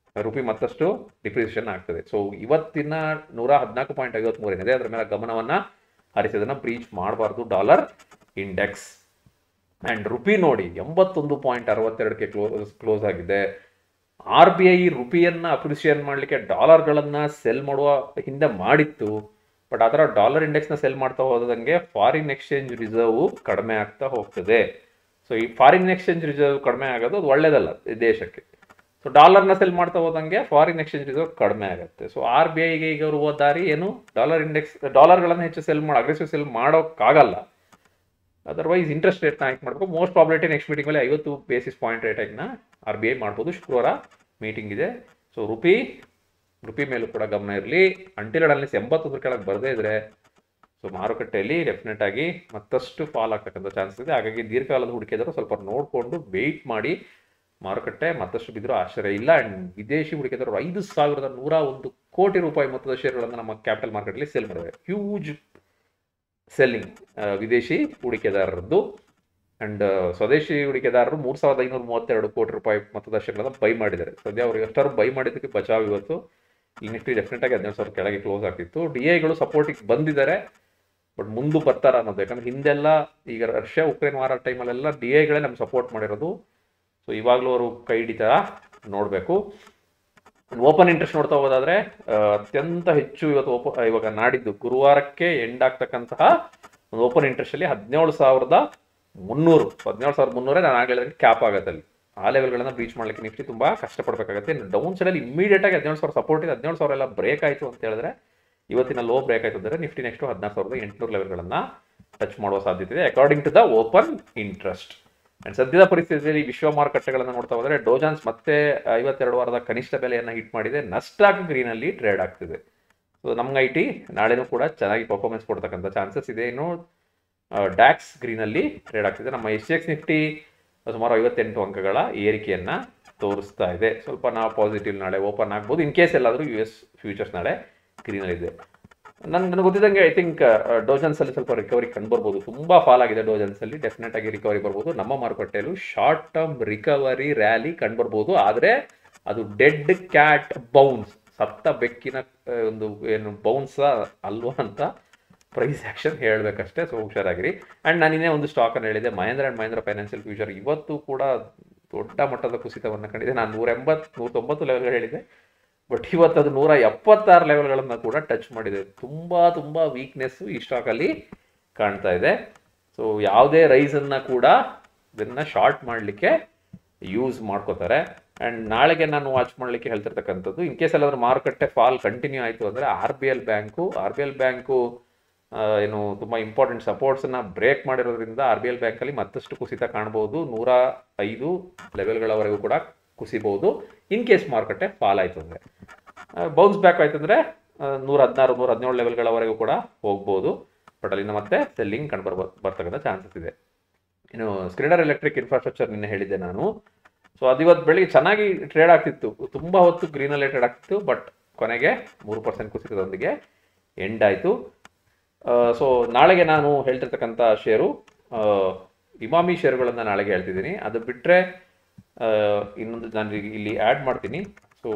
ರುಪಿ ಮತ್ತಷ್ಟು ಡಿಪ್ರಿಸಿಯೇಷನ್ ಆಗ್ತದೆ ಸೊ ಇವತ್ತಿನ ನೂರ ಹದಿನಾಲ್ಕು ಪಾಯಿಂಟ್ ಐವತ್ಮೂರು ಏನಿದೆ ಅದರ ಮೇಲೆ ಗಮನವನ್ನ ಹರಿಸಿ ಅದನ್ನ ಬ್ರೀಚ್ ಮಾಡಬಾರ್ದು ಡಾಲರ್ ಇಂಡೆಕ್ಸ್ ಅಂಡ್ ರುಪಿ ನೋಡಿ ಎಂಬತ್ತೊಂದು ಪಾಯಿಂಟ್ ಅರವತ್ತೆರಡಕ್ಕೆ ಕ್ಲೋಸ್ ಕ್ಲೋಸ್ ಆಗಿದೆ ಆರ್ ಬಿ ಐ ರುಪಿಯನ್ನ ಅಪ್ರಿಸಿಯೇಟ್ ಮಾಡಲಿಕ್ಕೆ ಡಾಲರ್ಗಳನ್ನ ಸೆಲ್ ಮಾಡುವ ಹಿಂದೆ ಮಾಡಿತ್ತು ಬಟ್ ಆ ಥರ ಡಾಲರ್ ಇಂಡೆಕ್ಸ್ನ ಸೆಲ್ ಮಾಡ್ತಾ ಹೋದಂಗೆ ಫಾರಿನ್ ಎಕ್ಸ್ಚೇಂಜ್ ರಿಸರ್ವ್ ಕಡಿಮೆ ಆಗ್ತಾ ಹೋಗ್ತದೆ ಸೊ ಈ ಫಾರಿನ್ ಎಕ್ಸ್ಚೇಂಜ್ ರಿಸರ್ವ್ ಕಡಿಮೆ ಆಗೋದು ಅದು ಒಳ್ಳೇದಲ್ಲ ಈ ದೇಶಕ್ಕೆ ಸೊ ಡಾಲರ್ನ ಸೆಲ್ ಮಾಡ್ತಾ ಹೋದಂಗೆ ಫಾರಿನ್ ಎಕ್ಸ್ಚೇಂಜ್ ರಿಸರ್ವ್ ಕಡಿಮೆ ಆಗುತ್ತೆ ಸೊ ಆರ್ ಬಿ ಐಗೆ ಈಗ ಇರುವ ದಾರಿ ಏನು ಡಾಲರ್ ಇಂಡೆಕ್ಸ್ ಡಾಲರ್ಗಳನ್ನು ಹೆಚ್ಚು ಸೆಲ್ ಮಾಡಿ ಅಗ್ರೆಸಿವ್ ಸೆಲ್ ಮಾಡೋಕ್ಕಾಗಲ್ಲ ಅದರ್ವೈಸ್ ಇಂಟ್ರೆಸ್ಟ್ ರೇಟ್ನ ಹೈಕ್ ಮಾಡಬೇಕು ಮೋಸ್ಟ್ ಪ್ರಾಬ್ಲಿಟಿ ನೆಕ್ಸ್ಟ್ ಮೀಟಿಂಗ್ ಅಲ್ಲಿ ಐವತ್ತು ಬೇಸಿಸ್ ಪಾಯಿಂಟ್ ರೇಟ್ ಹೈಕ್ನ ಆರ್ ಬಿ ಐ ಮಾಡ್ಬೋದು ಶುಕ್ರವಾರ ಮೀಟಿಂಗ್ ಇದೆ ಸೊ ರುಪಿ ರುಪಿ ಮೇಲೂ ಕೂಡ ಗಮನ ಇರಲಿ ಅಂಟಿಲ್ ಅನಾಲಿಸ್ ಎಂಬತ್ತೊಂದರ ಕೆಳಗೆ ಬರದೇ ಇದ್ರೆ ಸೊ ಮಾರುಕಟ್ಟೆಯಲ್ಲಿ ಡೆಫಿನೆಟ್ ಆಗಿ ಮತ್ತಷ್ಟು ಫಾಲ್ ಆಗ್ತಕ್ಕಂಥ ಚಾನ್ಸಸ್ ಇದೆ ಹಾಗಾಗಿ ದೀರ್ಘಕಾಲದ ಹೂಡಿಕೆದಾರರು ಸ್ವಲ್ಪ ನೋಡಿಕೊಂಡು ವೆಯ್ಟ್ ಮಾಡಿ ಮಾರುಕಟ್ಟೆ ಮತ್ತಷ್ಟು ಬಿದ್ದರೂ ಆಶ್ಚರ್ಯ ಇಲ್ಲ ಅಂಡ್ ವಿದೇಶಿ ಹೂಡಿಕೆದಾರರು ಐದು ಸಾವಿರದ ನೂರ ಒಂದು ಕೋಟಿ ರೂಪಾಯಿ ಮೊತ್ತದ ಶೇರ್ಗಳನ್ನು ನಮ್ಮ ಕ್ಯಾಪಿಟಲ್ ಮಾರ್ಕೆಟ್ಲಿ ಸೇಲ್ ಮಾಡಿದ್ದಾರೆ ಹ್ಯೂಜ್ ಸೆಲ್ಲಿಂಗ್ ವಿದೇಶಿ ಹೂಡಿಕೆದಾರರದ್ದು ಅಂಡ್ ಸ್ವದೇಶಿ ಹೂಡಿಕೆದಾರರು ಮೂರ್ ಸಾವಿರದ ಐನೂರ ಮೂವತ್ತೆರಡು ಕೋಟಿ ರೂಪಾಯಿ ಮೊತ್ತದ ಶೇರ್ಗಳನ್ನು ಬೈ ಮಾಡಿದ್ದಾರೆ ಸದ್ಯ ಅವರು ಎಷ್ಟರು ಬೈ ಮಾಡಿದ್ದಕ್ಕೆ ಬಚಾವ್ ಇವತ್ತು ಈ ನಿಫ್ಟಿ ಡೆಫಿನೆಟ್ ಆಗಿ ಹದಿನೇಳು ಸಾವಿರ ಕೆಳಗೆ ಕ್ಲೋಸ್ ಆಗ್ತಿತ್ತು ಡಿ ಐಗಳು ಸಪೋರ್ಟಿಗೆ ಬಂದಿದ್ದಾರೆ ಬಟ್ ಮುಂದೆ ಬರ್ತಾರ ಅನ್ನೋದು ಯಾಕಂದ್ರೆ ಹಿಂದೆಲ್ಲ ಈಗ ರಷ್ಯಾ ಉಕ್ರೇನ್ ವಾರ ಟೈಮಲ್ಲೆಲ್ಲ ಡಿ ಐಗಳೇ ನಮ್ಗೆ ಸಪೋರ್ಟ್ ಮಾಡಿರೋದು ಸೊ ಇವಾಗಲೂ ಅವರು ಕೈ ಹಿಡಿತಾ ನೋಡಬೇಕು ಓಪನ್ ಇಂಟ್ರೆಸ್ಟ್ ನೋಡ್ತಾ ಹೋದಾದ್ರೆ ಆ, ಅತ್ಯಂತ ಹೆಚ್ಚು ಇವತ್ತು ಓಪ ಇವಾಗ ನಾಡಿದ್ದು ಗುರುವಾರಕ್ಕೆ ಎಂಡ್ ಆಗ್ತಕ್ಕಂತಹ ಒಂದು ಓಪನ್ ಇಂಟ್ರೆಸ್ಟ್ ಅಲ್ಲಿ ಹದಿನೇಳು ಸಾವಿರದ ಮುನ್ನೂರು ಹದಿನೇಳು ಸಾವಿರದ ಮುನ್ನೂರೇ ನಾನು ಆಗಲೇ ಕ್ಯಾಪ್ ಆಗುತ್ತೆ ಅಲ್ಲಿ ಆ ಲೆವೆಲ್ಗಳನ್ನ ಬ್ರೀಚ್ ಮಾಡ್ಲಿಕ್ಕೆ ನಿಫ್ಟಿ ತುಂಬಾ ಕಷ್ಟಪಡಬೇಕಾಗುತ್ತೆ ಡೌನ್ ಸೈಡ್ ಅಲ್ಲಿ ಇಮಿಡಿಯೇಟ್ ಆಗಿ ಹದಿನೇಳು ಸಾವಿರ ಸಪೋರ್ಟ್ ಇದೆ ಹದಿನೇಳು ಸಾವಿರ ಎಲ್ಲ ಬ್ರೇಕ್ ಆಯಿತು ಅಂತ ಹೇಳಿದ್ರೆ ಇವತ್ತಿನ ಲೋ ಬ್ರೇಕ್ ಆಯ್ತು ಅಂದರೆ ನಿಫ್ಟಿ ನೆಕ್ಸ್ಟ್ ಹದಿನಾರು ಸಾವಿರದ ಎಂಟುನೂರು ಲೆವೆಲ್ಗಳನ್ನ ಟಚ್ ಮಾಡುವ ಸಾಧ್ಯತೆ ಇದೆ according to the open interest and ಸದ್ಯದ ಪರಿಸ್ಥಿತಿಯಲ್ಲಿ ವಿಶ್ವ ಮಾರುಕಟ್ಟೆಗಳನ್ನು ನೋಡ್ತಾ ಹೋದರೆ ಡೋಜಾನ್ಸ್ ಮತ್ತೆ ಐವತ್ತೆರಡು ವಾರದ ಕನಿಷ್ಠ ಬೆಲೆಯನ್ನು ಹಿಟ್ ಮಾಡಿದೆ ನಸ್ಟಾಕ್ ಗ್ರೀನ್ ಅಲ್ಲಿ ಟ್ರೇಡ್ ಆಗ್ತಿದೆ ಸೊ ನಮ್ಗೆ ಐ ಟಿ ನಾಳೆನೂ ಕೂಡ ಚೆನ್ನಾಗಿ ಪರ್ಫಾರ್ಮೆನ್ಸ್ ಕೊಡ್ತಕ್ಕಂಥ ಚಾನ್ಸಸ್ ಇದೆ ಇನ್ನು ಡ್ಯಾಕ್ಸ್ ಗ್ರೀನ್ ಅಲ್ಲಿ ಟ್ರೇಡ್ ಆಗ್ತಿದೆ ನಮ್ಮ ಎಸ್ ಎಕ್ಸ್ ನಿಫ್ಟಿ ಸುಮಾರು ಐವತ್ತೆಂಟು ಅಂಕಗಳ ಏರಿಕೆಯನ್ನ ತೋರಿಸ್ತಾ ಇದೆ ಸ್ವಲ್ಪ ನಾವು ಪಾಸಿಟಿವ್ ನಾಳೆ ಓಪನ್ ಆಗ್ಬೋದು ಇನ್ ಕೇಸ್ ಎಲ್ಲಾದರೂ ಯು ಎಸ್ ಫ್ಯೂಚರ್ಸ್ ನಾಳೆ ಗ್ರೀನ್ ಅಲ್ಲಿ ಇದೆ ನನ್ ನನಗೆ ಗೊತ್ತಿದ್ದಂಗೆ ಐ ಥಿಂಕ್ ಡೋಜನ್ಸ್ ಅಲ್ಲಿ ಸ್ವಲ್ಪ ರಿಕವರಿ ಕಂಡು ಬರ್ಬೋದು ತುಂಬಾ ಫಾಲ್ ಆಗಿದೆ ಡೋಜನ್ಸ್ ಅಲ್ಲಿ ಡೆಫಿನೆಟ್ ಆಗಿ ರಿಕವರಿ ಬರ್ಬೋದು ನಮ್ಮ ಮಾರುಕಟ್ಟೆಯಲ್ಲೂ ಶಾರ್ಟ್ ಟರ್ಮ್ ರಿಕವರಿ ರ್ಯಾಲಿ ಕಂಡು ಬರ್ಬೋದು ಆದ್ರೆ ಅದು ಡೆಡ್ ಕ್ಯಾಟ್ ಬೌನ್ಸ್ ಸತ್ತ ಬೆಕ್ಕಿನ ಆ, ಒಂದು ಏನು ಬೌನ್ಸ್ ಅಲ್ವಾ ಅಂತ ಪ್ರೈಸ್ ಆಕ್ಷನ್ ಹೇಳಬೇಕಷ್ಟೇ ಸೊ ಹುಷಾರಾಗಿರಿ ಅಂಡ್ ನಾನು ಇನ್ನೇ ಒಂದು ಸ್ಟಾಕ್ ಅನ್ನು ಹೇಳಿದೆ Mahindra and Mahindra financial future ಇವತ್ತು ಕೂಡ ದೊಡ್ಡ ಮಟ್ಟದ ಕುಸಿತವನ್ನು ಕಂಡಿದೆ ನಾನು ನೂರ ಎಂಬತ್ತು ನೂರ ತೊಂಬತ್ತು ಲೆವೆಲ್ಗಳು ಹೇಳಿದೆ ಬಟ್ ಇವತ್ತು ಅದು ನೂರ ಎಪ್ಪತ್ತಾರು ಲೆವೆಲ್ಗಳನ್ನು ಕೂಡ ಟಚ್ ಮಾಡಿದೆ ತುಂಬಾ ತುಂಬಾ ವೀಕ್ನೆಸ್ ಈ ಸ್ಟಾಕ್ ಅಲ್ಲಿ ಕಾಣ್ತಾ ಇದೆ ಸೊ ಯಾವುದೇ ರೈಸ್ ಅನ್ನ ಕೂಡ ಇದನ್ನ ಶಾರ್ಟ್ ಮಾಡಲಿಕ್ಕೆ ಯೂಸ್ ಮಾಡ್ಕೋತಾರೆ ಅಂಡ್ ನಾಳೆಗೆ ನಾನು ವಾಚ್ ಮಾಡಲಿಕ್ಕೆ ಹೇಳ್ತಿರ್ತಕ್ಕಂಥದ್ದು ಇನ್ ಕೇಸ್ ಎಲ್ಲಾದ್ರೂ ಮಾರುಕಟ್ಟೆ ಫಾಲ್ ಕಂಟಿನ್ಯೂ ಆಯಿತು ಅಂದರೆ R B L bank R B L bank ಏನು ತುಂಬ ಇಂಪಾರ್ಟೆಂಟ್ ಸಪೋರ್ಟ್ಸನ್ನ ಬ್ರೇಕ್ ಮಾಡಿರೋದ್ರಿಂದ ಆರ್ ಬಿ ಎಲ್ ಬ್ಯಾಂಕಲ್ಲಿ ಮತ್ತಷ್ಟು ಕುಸಿತ ಕಾಣ್ಬೋದು ನೂರ ಐದು ಲೆವೆಲ್ಗಳವರೆಗೂ ಕೂಡ ಕುಸಿಬಹುದು ಇನ್ ಕೇಸ್ ಮಾರುಕಟ್ಟೆ ಫಾಲ್ ಆಯಿತು ಅಂದರೆ ಬೌನ್ಸ್ ಬ್ಯಾಕ್ ಆಯ್ತು ಅಂದರೆ ನೂರ ಹದಿನಾರು ನೂರ ಹದಿನೇಳು ಲೆವೆಲ್ಗಳವರೆಗೂ ಕೂಡ ಹೋಗ್ಬೋದು ಬಟ್ ಅಲ್ಲಿಂದ ಮತ್ತೆ ಸೆಲ್ಲಿಂಗ್ ಕಂಡು ಬರ್ಬ ಬರ್ತಕ್ಕಂಥ ಚಾನ್ಸಸ್ ಇದೆ ಇನ್ನು ಸ್ಕ್ರೀಡರ್ ಎಲೆಕ್ಟ್ರಿಕ್ ಇನ್ಫ್ರಾಸ್ಟ್ರಕ್ಚರ್ ನಿನ್ನೆ ಹೇಳಿದ್ದೆ ನಾನು ಸೊ ಅದು ಇವತ್ತು ಬೆಳಿಗ್ಗೆ ಚೆನ್ನಾಗಿ ಟ್ರೇಡ್ ಆಗ್ತಿತ್ತು ತುಂಬಾ ಹೊತ್ತು ಗ್ರೀನಲ್ಲೇ ಟ್ರೇಡ್ ಆಗ್ತಿತ್ತು ಬಟ್ ಕೊನೆಗೆ ಮೂರು ಪರ್ಸೆಂಟ್ ಕುಸಿತದೊಂದಿಗೆ ಎಂಡ್ ಆಯಿತು ಸೊ ನಾಳೆಗೆ ನಾನು ಹೇಳ್ತಿರ್ತಕ್ಕಂಥ ಶೇರು ಆ, ಇಮಾಮಿ ಶೇರುಗಳನ್ನು ನಾಳೆಗೆ ಹೇಳ್ತಿದ್ದೀನಿ ಅದು ಬಿಟ್ಟರೆ ಇನ್ನೊಂದು ನಾನು ಇಲ್ಲಿ- ಇಲ್ಲಿ ಆ್ಯಡ್ ಮಾಡ್ತೀನಿ ಸೊ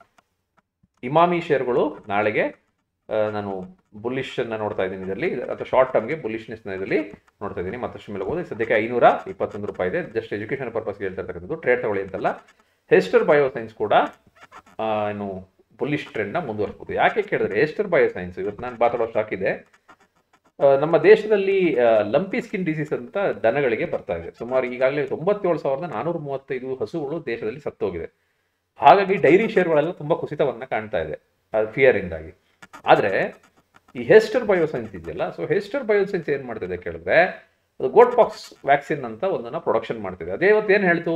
ಇಮಾಮಿ ಶೇರುಗಳು ನಾಳೆಗೆ ಆ, ನಾನು ಬುಲ್ಲಿಶ್ ಅನ್ನ ನೋಡ್ತಾ ಇದ್ದೀನಿ ಇದರಲ್ಲಿ ಅಥವಾ ಶಾರ್ಟ್ ಟರ್ಮ್ಗೆ ಬುಲ್ಲಿಶ್ನೆಸ್ ಇದರಲ್ಲಿ ನೋಡ್ತಾ ಇದ್ದೀನಿ ಮತ್ತಷ್ಟು ಮೇಲೆ ಹೋಗೋದು ಸದ್ಯಕ್ಕೆ ಐನೂರ ಇಪ್ಪತ್ತೊಂದು ರೂಪಾಯಿ ಇದೆ ಜಸ್ಟ್ ಎಜುಕೇಶನ್ ಪರ್ಪಸ್ಗೆ ಹೇಳ್ತಾ ಇರ್ತಕ್ಕಂಥದ್ದು ಟ್ರೇಡ್ ತಗೊಳ್ಳಿ ಅಂತಲ್ಲ ಹೆಸ್ಟರ್ ಬಯೋಸೈನ್ಸ್ ಕೂಡ ಆ, ಏನು ಬುಲ್ಲಿಶ್ ಟ್ರೆಂಡ್ನ ಮುಂದುವರಿಸ್ಬೋದು ಯಾಕೆ ಕೇಳಿದ್ರೆ ಹೆಸ್ಟರ್ ಬಯೋಸೈನ್ಸ್ ಇವತ್ತು ನಾನು ಮಾತಾಡೋ ಸ್ಟಾಕ್ ಇದೆ ಆ, ನಮ್ಮ ದೇಶದಲ್ಲಿ ಲಂಪಿ ಸ್ಕಿನ್ ಡಿಸೀಸ್ ಅಂತ ದನಗಳಿಗೆ ಬರ್ತಾ ಇದೆ ಸುಮಾರು ಈಗಾಗಲೇ ತೊಂಬತ್ತೇಳು ಸಾವಿರದ ನಾನೂರ ಮೂವತ್ತೈದು ಹಸುಗಳು ದೇಶದಲ್ಲಿ ಸತ್ತೋಗಿದೆ ಹಾಗಾಗಿ ಡೈರಿ ಶೇರ್ಗಳೆಲ್ಲ ತುಂಬಾ ಕುಸಿತವನ್ನ ಕಾಣ್ತಾ ಇದೆ ಅದು ಫಿಯರ್ ಇಂದಾಗಿ ಆದ್ರೆ ಈ ಹೆಸ್ಟರ್ ಬಯೋಸೈನ್ಸ್ ಇದೆಯಲ್ಲ ಸೊ ಹೆಸ್ಟರ್ ಬಯೋಸೈನ್ಸ್ ಏನ್ ಮಾಡ್ತಿದೆ ಕೇಳಿದ್ರೆ ಅದು ಗೋಟ್ ಪಾಕ್ಸ್ ವ್ಯಾಕ್ಸಿನ್ ಅಂತ ಒಂದನ್ನ ಪ್ರೊಡಕ್ಷನ್ ಮಾಡ್ತಿದೆ ಅದೇ ಇವತ್ತು ಏನ್ ಹೇಳ್ತು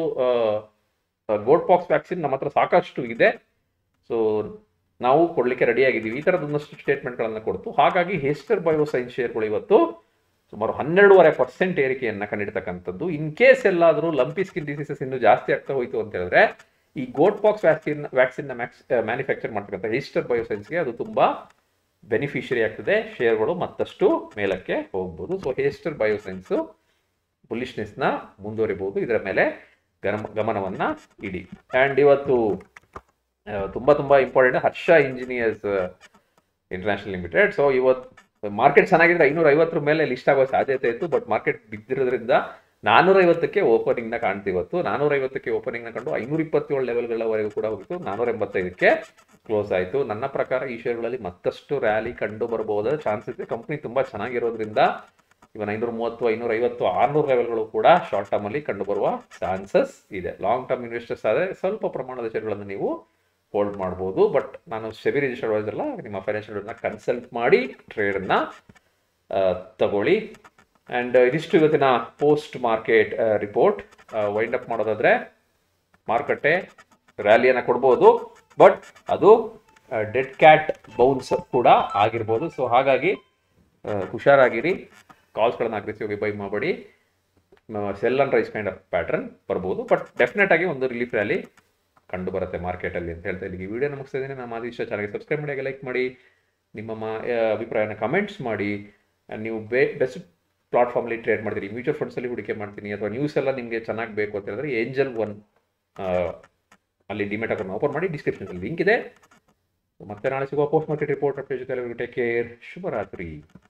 ಗೋಟ್ ಪಾಕ್ಸ್ ವ್ಯಾಕ್ಸಿನ್ ನಮ್ಮ ಹತ್ರ ಸಾಕಷ್ಟು ಇದೆ ಸೊ ನಾವು ಕೊಡ್ಲಿಕ್ಕೆ ರೆಡಿ ಆಗಿದ್ದೀವಿ ಈ ಥರದ ಒಂದಷ್ಟು ಸ್ಟೇಟ್ಮೆಂಟ್ಗಳನ್ನು ಕೊಡ್ತು ಹಾಗಾಗಿ ಹೆಸ್ಟರ್ ಬಯೋಸೈನ್ಸ್ ಶೇರ್ಗಳು ಇವತ್ತು ಸುಮಾರು ಹನ್ನೆರಡೂವರೆ ಪರ್ಸೆಂಟ್ ಏರಿಕೆಯನ್ನ ಕಂಡಿರ್ತಕ್ಕಂಥದ್ದು ಇನ್ ಕೇಸ್ ಎಲ್ಲಾದರೂ ಲಂಪಿ ಸ್ಕಿನ್ ಡಿಸೀಸಸ್ ಇನ್ನೂ ಜಾಸ್ತಿ ಆಗ್ತಾ ಹೋಯ್ತು ಅಂತ ಹೇಳಿದ್ರೆ ಈ goat pox vaccine vaccine manufacture ಮಾಡ್ತಕ್ಕಂಥ ಹೆಸ್ಟರ್ ಬಯೋಸೈನ್ಸ್ಗೆ ಅದು ತುಂಬಾ ಬೆನಿಫಿಷರಿ ಆಗ್ತದೆ ಶೇರ್ಗಳು ಮತ್ತಷ್ಟು ಮೇಲಕ್ಕೆ ಹೋಗ್ಬೋದು ಸೊ ಹೇಸ್ಟರ್ ಬಯೋಸೈನ್ಸ್ ಬುಲಿಶ್ನೆಸ್ನ ಮುಂದುವರಿಬಹುದು ಇದರ ಮೇಲೆ ಗಮ ಗಮನವನ್ನ ಇಡಿ ಆ್ಯಂಡ್ ಇವತ್ತು ತುಂಬ ತುಂಬ important Harsha engineers international limited so ಇವತ್ತು ಮಾರ್ಕೆಟ್ ಚೆನ್ನಾಗಿದ್ರೆ ಐನೂರ ಐವತ್ತರ ಮೇಲೆ ಲಿಸ್ಟ್ ಆಗೋ ಸಾಧ್ಯತೆ ಇತ್ತು ಬಟ್ ಮಾರ್ಕೆಟ್ ಬಿದ್ದಿರೋದ್ರಿಂದ ನಾನೂರೈವತ್ತಕ್ಕೆ ಓಪನಿಂಗ್ನ ಕಾಣ್ತು ಇವತ್ತು ನಾನೂರೈವತ್ತಕ್ಕೆ ಓಪನಿಂಗ್ನ ಕಂಡು ಐನೂರ ಇಪ್ಪತ್ತೇಳು ಲೆವೆಲ್ಗಳವರೆಗೂ ಕೂಡ ಹೋಗಿತ್ತು ನಾನೂರ ಎಂಬತ್ತೈದಕ್ಕೆ ಕ್ಲೋಸ್ ಆಯಿತು ನನ್ನ ಪ್ರಕಾರ ಈ ಶೇರ್ಗಳಲ್ಲಿ ಮತ್ತಷ್ಟು ರ್ಯಾಲಿ ಕಂಡು ಬರಬಹುದಾದ ಚಾನ್ಸಸ್ ಇದೆ ಕಂಪ್ನಿ ತುಂಬ ಚೆನ್ನಾಗಿರೋದ್ರಿಂದ ಇವನ್ ಐನೂರ ಮೂವತ್ತು ಐನೂರ ಐವತ್ತು ಆರ್ನೂರು ಲೆವೆಲ್ಗಳು ಕೂಡ ಶಾರ್ಟ್ ಟರ್ಮಲ್ಲಿ ಕಂಡು ಬರುವ ಚಾನ್ಸಸ್ ಇದೆ ಲಾಂಗ್ ಟರ್ಮ್ ಇನ್ವೆಸ್ಟರ್ಸ್ ಆದರೆ ಸ್ವಲ್ಪ ಪ್ರಮಾಣದ ಶೇರ್ಗಳನ್ನು ನೀವು ಹೋಲ್ಡ್ ಮಾಡ್ಬೋದು ಬಟ್ ನಾನು ಸೆಬಿ ರಿಜಿಸ್ಟರ್ಡ್ ವೈಸ್ ಅಲ್ಲ ನಿಮ್ಮ ಫೈನಾನ್ಷಿಯಲ್ ಕನ್ಸಲ್ಟ್ ಮಾಡಿ ಟ್ರೇಡನ್ನ ತಗೊಳ್ಳಿ ಆ್ಯಂಡ್ ಇದಿಷ್ಟು ಇವತ್ತಿನ post market report wind up ಮಾಡೋದಾದ್ರೆ ಮಾರುಕಟ್ಟೆ ರ್ಯಾಲಿಯನ್ನು ಕೊಡ್ಬೋದು ಬಟ್ ಅದು ಡೆಡ್ ಕ್ಯಾಟ್ ಬೌನ್ಸ್ ಕೂಡ ಆಗಿರ್ಬೋದು ಸೊ ಹಾಗಾಗಿ ಆ, ಹುಷಾರಾಗಿರಿ ಕಾಲ್ಸ್ಗಳನ್ನು ಅಗ್ರೆಸಿವ್ ಬೈ ಮಾಡಬೇಡಿ sell and rise kind of pattern ಬರ್ಬೋದು ಬಟ್ ಡೆಫಿನೆಟ್ ಆಗಿ ಒಂದು ರಿಲೀಫ್ ರ್ಯಾಲಿ ಕಂಡು ಬರುತ್ತೆ ಮಾರ್ಕೆಟಲ್ಲಿ ಅಂತ ಹೇಳ್ತಾ ಇಲ್ಲಿಗೆ ವಿಡಿಯೋ ಮುಗಿಸ್ತಾ ಇದ್ದೀನಿ ನಮ್ಮ ಆದಿಶ ಚಾನಲ್ಗೆ ಸಬ್ಸ್ಕ್ರೈಬ್ ಮಾಡಿ ಲೈಕ್ ಮಾಡಿ ನಿಮ್ಮ ಮಾ ಆ, ಅಭಿಪ್ರಾಯನ ಕಮೆಂಟ್ಸ್ ಮಾಡಿ And ನೀವು ಬೇ ಬೆಸ್ಟ್ ಪ್ಲಾಟ್ಫಾರ್ಮಲ್ಲಿ ಟ್ರೇಡ್ ಮಾಡ್ತೀರಿ ಮ್ಯೂಚುವಲ್ ಫಂಡ್ಸಲ್ಲಿ ಹೂಡಿಕೆ ಮಾಡ್ತೀನಿ ಅಥವಾ ನ್ಯೂಸ್ ಎಲ್ಲ ನಿಮಗೆ ಚೆನ್ನಾಗಿ ಬೇಕು ಅಂತ ಹೇಳಿದ್ರೆ ಏಂಜಲ್ ಒನ್ ಅಲ್ಲಿ ಡಿಮೆಟ್ ಅಕೌಂಟ್ ಓಪನ್ ಮಾಡಿ ಡಿಸ್ಕ್ರಿಪ್ಷನಲ್ಲಿ ಲಿಂಕ್ ಇದೆ ಮತ್ತೆ ನಾಳೆ ಸಿಗುವ ಪೋಸ್ಟ್ ಮಾರ್ಕೆಟ್ ರಿಪೋರ್ಟ್ ಅಪ್ಡೇಟ್ ಜೊತೆ ಟೇಕ್ ಕೇರ್ ಶುಭರಾತ್ರಿ